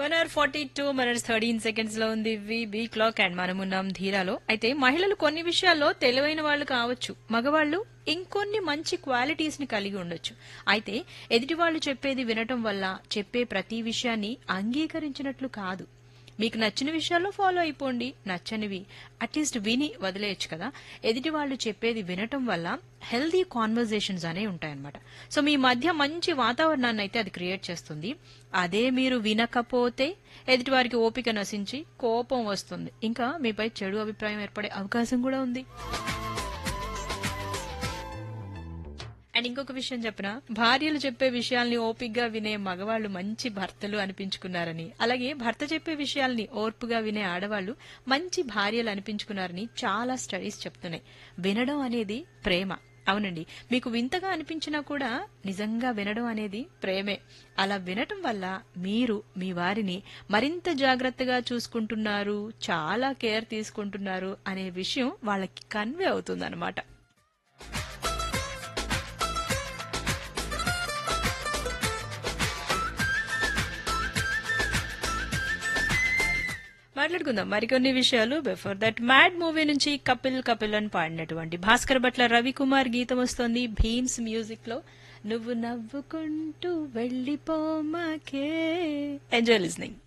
seven hour forty two minutes thirteen seconds లో ఉంది be clock and మనం ఉన్నాం ధీరాలో అయితే మహిళలు కొన్ని విషయాల్లో తెలివైన వాళ్ళు కావచ్చు మగవాళ్ళు ఇంకొన్ని మంచి క్వాలిటీస్ ని కలిగి ఉండొచ్చు అయితే ఎదుటి వాళ్ళు చెప్పేది వినటం వల్ల చెప్పే ప్రతి విషయాన్ని అంగీకరించినట్లు కాదు మీకు నచ్చిన విషయాల్లో ఫాలో అయిపోండి నచ్చనివి అట్లీస్ట్ విని వదిలేయచ్చు కదా ఎదుటి వాళ్ళు చెప్పేది వినటం వల్ల హెల్దీ కాన్వర్జేషన్స్ అనేవి ఉంటాయన్నమాట సో మీ మధ్య మంచి వాతావరణాన్ని అయితే అది క్రియేట్ చేస్తుంది అదే మీరు వినకపోతే ఎదుటి వారికి ఓపిక నశించి కోపం వస్తుంది ఇంకా మీపై చెడు అభిప్రాయం ఏర్పడే అవకాశం కూడా ఉంది అండ్ ఇంకొక విషయం చెప్పిన భార్యలు చెప్పే విషయాల్ని ఓపిగ్గా వినే మగవాళ్ళు మంచి భర్తలు అనిపించుకున్నారని అలాగే భర్త చెప్పే విషయాల్ని ఓర్పుగా వినే ఆడవాళ్లు మంచి భార్యలు అనిపించుకున్నారని చాలా స్టడీస్ చెప్తున్నాయి వినడం అనేది ప్రేమ అవునండి మీకు వింతగా అనిపించినా కూడా నిజంగా వినడం అనేది ప్రేమే అలా వినటం వల్ల మీరు మీ వారిని మరింత జాగ్రత్తగా చూసుకుంటున్నారు చాలా కేర్ తీసుకుంటున్నారు అనే విషయం వాళ్ళకి కన్వే అవుతుందన్నమాట మాట్లాడుకుందాం మరికొన్ని విషయాలు బిఫోర్ దట్ మ్యాడ్ మూవీ నుంచి కపిల్ కపిల్ అని పాడినటువంటి భాస్కర్ భట్ల రవికుమార్ గీతం వస్తోంది భీమ్స్ మ్యూజిక్ లో నువ్వు నవ్వుకుంటూ వెళ్ళిపోమాకే ఎంజాయ్ లిస్నింగ్